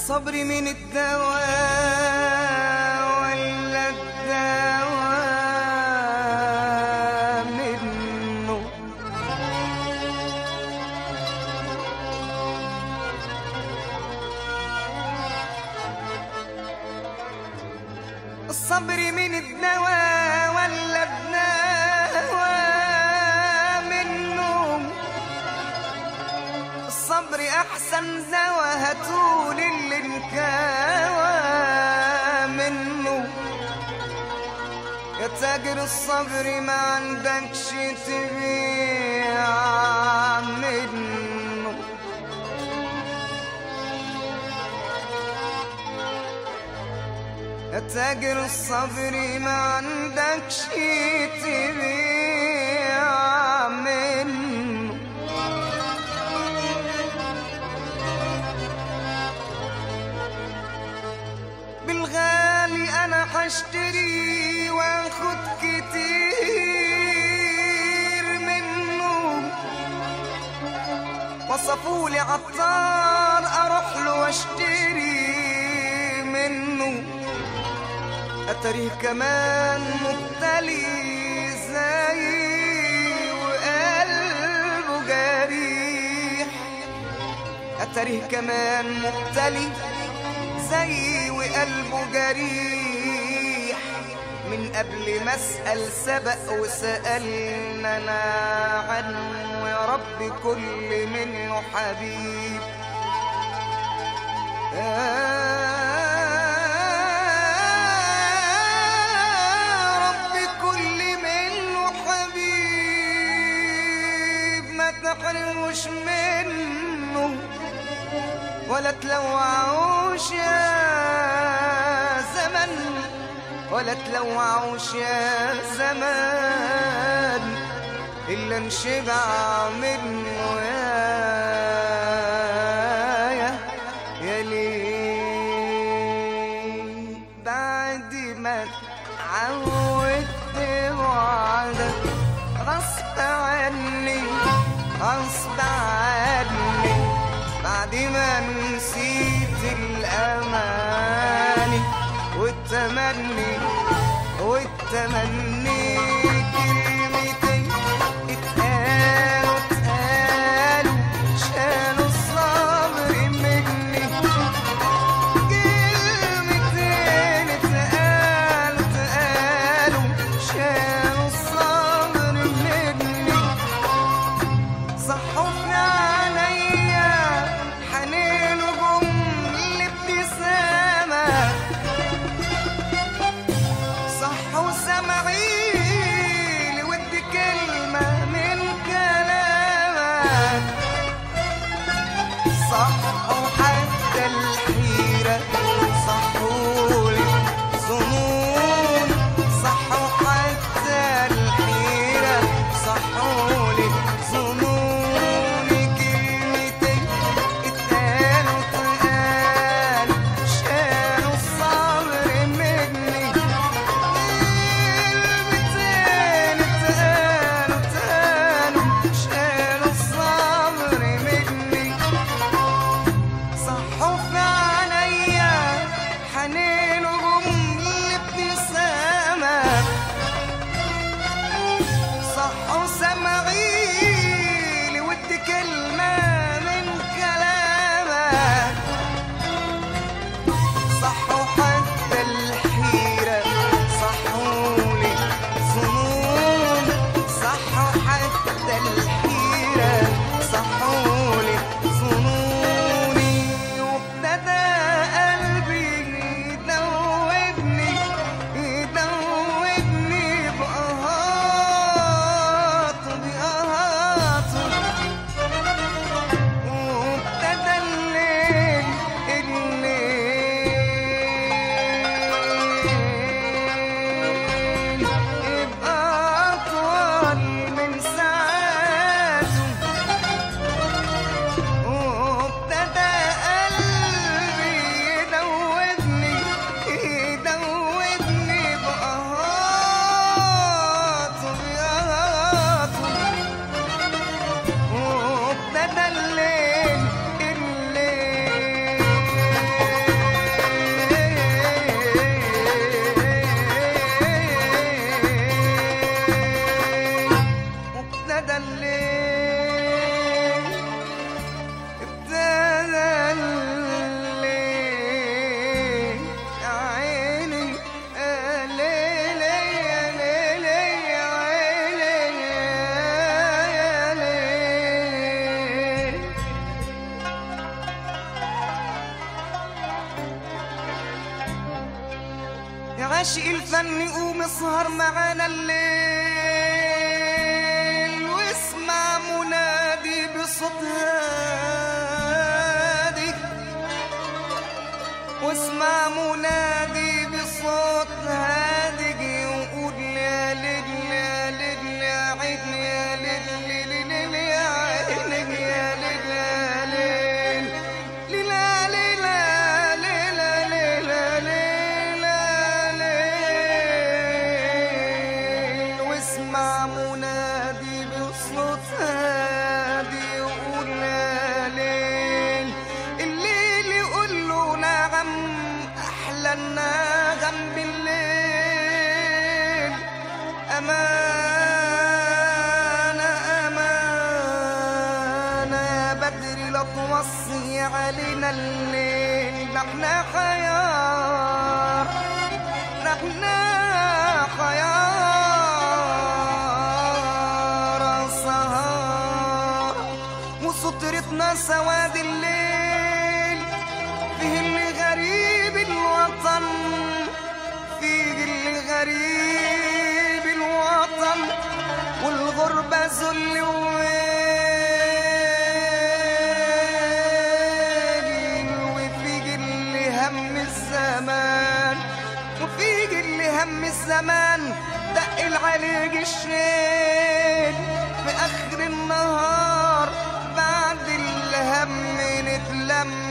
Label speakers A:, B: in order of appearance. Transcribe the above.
A: الصبر من الدواء ولا الدواء منه الصبر من الدواء ولا الدواء منه الصبر احسن دواء هتول اللي انكوى منه يا تاجر الصبر ما عندكش تبيع منه يا تاجر الصبر ما عندكش تبيع منه بالغالي انا حشتري واخد كتير منه وصفولي عطار اروح له واشتري منه اتريه كمان مبتلي زي وقلبه جريح اتريه كمان مبتلي زي وقلبه جريح من قبل ما اسال سبق وسالنا انا عنه يا رب كل منه حبيب يا رب كل منه حبيب ما تحرموش منه ولا تلوعوش يا زمن ولا تلوعوش يا زمان إلا انشبع منه يا يا يا ليه بعد ما عودت وعدك غصب عني غصب عني بعد ما نسيت الأماني والتمني والتمني كلمتين اتقالوا اتقالوا شالوا الصبر مني كلمتين اتقالوا اتقالوا شالوا الصبر مني صحفنا عليا حنين وجم الابتسامة صح وسمعي ودي كلمة من كلامك صح وحتى الحيرة صح والظنون صح وحتى الحيرة صح والظنون كلمتين اتقالوا اتقالوا شالوا الصبر مني كلمتين عاشق الفن قوم اسهر معانا الليل واسمع منادي بصوت هادي واسمع منادي بصوت هادج يقول يا ليل يا ليل يا عين يا ليل ليل ليل يا عينك يا ليل يا ليل ليلا ليلا ليلا ليلا ليلا ليل واسمع منادي بصوت هادي يقول يا ليل الليل يقول له نعم احلى النغم بالليل امانه امانه يا بدر لا توصي علينا الليل نحن خيار نحن خيار سهار وسطرتنا سواد الليل فيه اللي غريب الوطن فيه اللي غريب الوطن والغربة ذل وويل وفيه اللي هم الزمان وفيه اللي هم الزمان دق عليك الشيل في اخر النهار بعد الهم نتلم